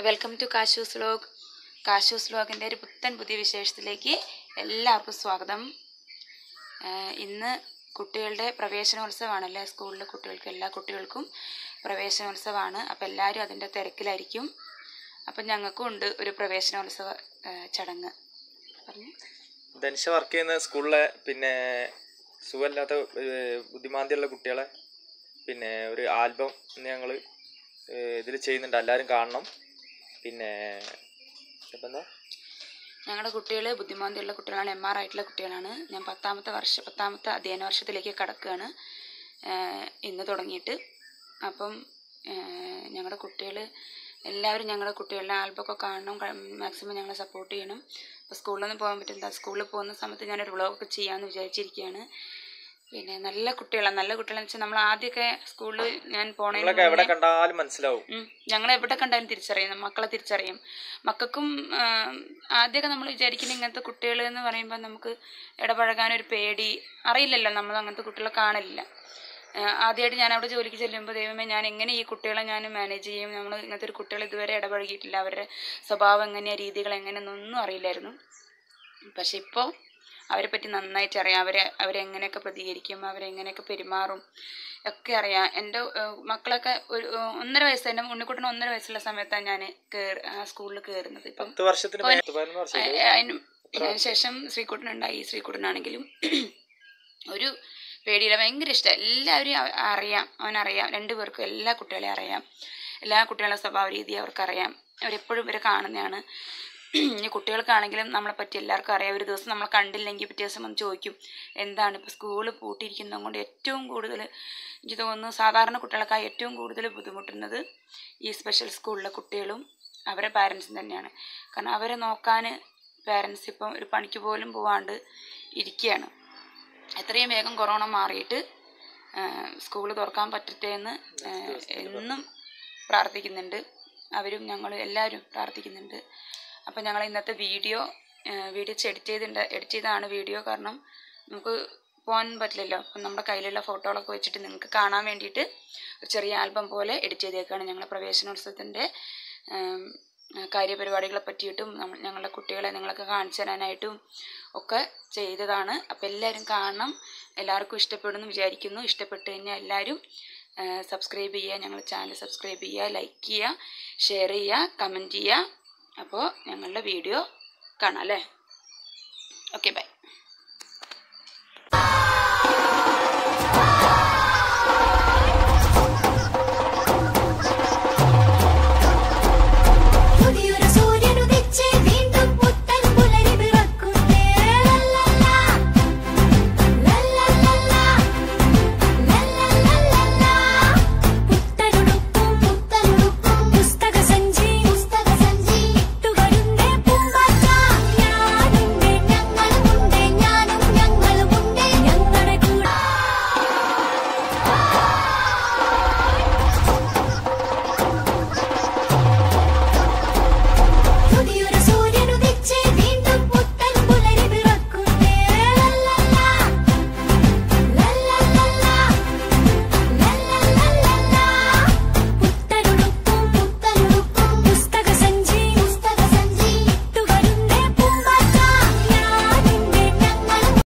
welcome to Kashu's vlog Kashu's വ്ലോഗിൻ്റെ ഒരു പുത്തൻ പുതിയ വിശേഷത്തിലേക്ക് എല്ലാവർക്കും സ്വാഗതം ആഹ് ഇന്ന് കുട്ടികളുടെ പ്രവേശനോത്സവമാണല്ലേ സ്കൂളിലെ കുട്ടികൾക്ക് എല്ലാ കുട്ടികൾക്കും പ്രവേശനോത്സവമാണ് അപ്പോൾ എല്ലാവരും അതിൻ്റെ തിരക്കിലായിരിക്കും അപ്പം ഞങ്ങൾക്കും ഉണ്ട് ഒരു പ്രവേശനോത്സവ ആഹ് ചടങ്ങ് പറഞ്ഞു ധനുഷ വർക്ക് ചെയ്യുന്ന സ്കൂളിലെ പിന്നെ സുഖമില്ലാത്ത ഏഹ്, ബുദ്ധിമാന്ദ്യമുള്ള കുട്ടികളെ പിന്നെ ഒരു ആൽബം ഞങ്ങൾ ഇതിൽ ചെയ്യുന്നുണ്ട് എല്ലാവരും കാണണം പിന്നെ ഇപ്പം എന്താ ഞങ്ങളുടെ കുട്ടികൾ ബുദ്ധിമാന്ദ്യമുള്ള കുട്ടികളാണ് എം ആർ ആയിട്ടുള്ള കുട്ടികളാണ് ഞാൻ പത്താമത്തെ വർഷം പത്താമത്തെ അധ്യയന വർഷത്തിലേക്ക് കടക്കുകയാണ് ആഹ് ഇന്ന് തുടങ്ങിയിട്ട് അപ്പം ഞങ്ങളുടെ കുട്ടികൾ എല്ലാവരും ഞങ്ങളുടെ കുട്ടികളുടെ ആൽബമൊക്കെ കാണണം മാക്സിമം ഞങ്ങളെ സപ്പോർട്ട് ചെയ്യണം അപ്പോൾ സ്കൂളിലൊന്നും പോകാൻ പറ്റില്ല സ്കൂളിൽ പോകുന്ന സമയത്ത് ഞാനൊരു വ്ളോഗൊക്കെ ചെയ്യാമെന്ന് വിചാരിച്ചിരിക്കുകയാണ് പിന്നെ നല്ല കുട്ടികളാണ് നല്ല കുട്ടികളെന്ന് വെച്ചാൽ നമ്മൾ ആദ്യമൊക്കെ സ്കൂളിൽ ഞാൻ പോണതിന് നിങ്ങളൊക്കെ എവിടെ കണ്ടാലും മനസ്സിലാവും ഞങ്ങൾ എവിടെ കണ്ടാലും തിരിച്ചറിയും മക്കളെ തിരിച്ചറിയും മക്കൾക്കും ആദ്യമൊക്കെ നമ്മൾ വിചാരിക്കുന്ന ഇങ്ങനത്തെ കുട്ടികൾ എന്ന് പറയുമ്പോൾ നമുക്ക് ഇടപഴകാനൊരു പേടി അറിയില്ലല്ലോ നമ്മൾ അങ്ങനത്തെ കുട്ടികളെ കാണില്ല ആദ്യമായിട്ട് ഞാൻ അവിടെ ജോലിക്ക് ചെല്ലുമ്പോൾ ദൈവമേ ഞാൻ എങ്ങനെ ഈ കുട്ടികളെ ഞാൻ മാനേജ് ചെയ്യും നമ്മൾ ഇങ്ങനത്തെ ഒരു കുട്ടികളെ ഇതുവരെ ഇടപഴകിയിട്ടില്ല അവരുടെ സ്വഭാവം എങ്ങനെയാണ് രീതികൾ എങ്ങനെയെന്നൊന്നും അറിയില്ലായിരുന്നു പക്ഷെ ഇപ്പോൾ അവരെ പറ്റി നന്നായിട്ട് അറിയാം അവരെ അവരെങ്ങനെയൊക്കെ പ്രതികരിക്കും അവരെങ്ങനെയൊക്കെ പെരുമാറും ഒക്കെ അറിയാം എൻ്റെ ഏഹ്, മക്കളൊക്കെ ഒരു ഏഹ്, ഒന്നര വയസ്സ് എൻ്റെ ഉണ്ണിക്കുട്ടന് ഒന്നര വയസ്സുള്ള സമയത്താണ് ഞാൻ കയറി ആ സ്കൂളിൽ കയറുന്നത് ഇപ്പം പത്ത് വർഷത്തിന് മേലെ, പത്ത് പതിനൊന്ന് വർഷം അ- അതിന് അതിന് ശേഷം ശ്രീകുട്ടനുണ്ടായി ശ്രീകുട്ടനാണെങ്കിലും ഒരു പേടിയില്ല ഭയങ്കര ഇഷ്ടം എല്ലാവരും അവ- അറിയാം അവനറിയാം രണ്ടുപേർക്കും എല്ലാ കുട്ടികളെയും അറിയാം എല്ലാ കുട്ടികളുടെ സ്വഭാവ രീതി അവർക്കറിയാം അവരെപ്പോഴും ഇവരെ കാണുന്നതാണ് ഇനി കുട്ടികൾക്കാണെങ്കിലും നമ്മളെ പറ്റി എല്ലാവർക്കും അറിയാം ഒരു ദിവസം നമ്മൾ കണ്ടില്ലെങ്കിൽ പിറ്റേ ദിവസം വന്ന് ചോദിക്കും എന്താണ് ഇപ്പോൾ സ്കൂൾ പൂട്ടിയിരിക്കുന്നത് കൊണ്ട് ഏറ്റവും കൂടുതൽ എനിക്ക് തോന്നുന്നു സാധാരണ കുട്ടികൾക്കായി ഏറ്റവും കൂടുതൽ ബുദ്ധിമുട്ടുന്നത് ഈ സ്പെഷ്യൽ സ്കൂളിലെ കുട്ടികളും അവരെ പാരൻസും തന്നെയാണ് കാരണം അവരെ നോക്കാൻ പാരൻസ് ഇപ്പം ഒരു പണിക്ക് പോലും പോവാണ്ട് ഇരിക്കുകയാണ് എത്രയും വേഗം കൊറോണ മാറിയിട്ട് സ്കൂൾ തുറക്കാൻ പറ്റട്ടെ എന്ന് ആ, എന്നും പ്രാർത്ഥിക്കുന്നുണ്ട് അവരും ഞങ്ങൾ എല്ലാവരും പ്രാർത്ഥിക്കുന്നുണ്ട് അപ്പം ഞങ്ങൾ ഇന്നത്തെ വീഡിയോ വീഡിയോ എഡിറ്റ് ചെയ്തിട്ടുണ്ട് എഡിറ്റ് ചെയ്തതാണ് വീഡിയോ കാരണം നമുക്ക് പോകാൻ പറ്റില്ലല്ലോ അപ്പം നമ്മുടെ കയ്യിലുള്ള ഫോട്ടോകളൊക്കെ വെച്ചിട്ട് നിങ്ങൾക്ക് കാണാൻ വേണ്ടിയിട്ട് ഒരു ചെറിയ ആൽബം പോലെ എഡിറ്റ് ചെയ്തേക്കാണ് ഞങ്ങൾ പ്രവേശനോത്സവത്തിൻ്റെ ഉം, കാര്യപരിപാടികളെ പറ്റിയിട്ടും നമ്മ- ഞങ്ങളുടെ കുട്ടികളെ നിങ്ങൾക്ക് കാണിച്ചു തരാനായിട്ടും ഒക്കെ ചെയ്തതാണ് അപ്പോൾ എല്ലാവരും കാണണം എല്ലാവർക്കും ഇഷ്ടപ്പെടുമെന്ന് വിചാരിക്കുന്നു ഇഷ്ടപ്പെട്ട് കഴിഞ്ഞാൽ എല്ലാവരും സബ്സ്ക്രൈബ് ചെയ്യുക ഞങ്ങളുടെ ചാനൽ സബ്സ്ക്രൈബ് ചെയ്യുക ലൈക്ക് ചെയ്യുക ഷെയർ ചെയ്യുക കമൻറ്റ് ചെയ്യുക അപ്പോൾ ഞങ്ങളുടെ വീഡിയോ കാണാം അല്ലേ ഓക്കെ ബൈ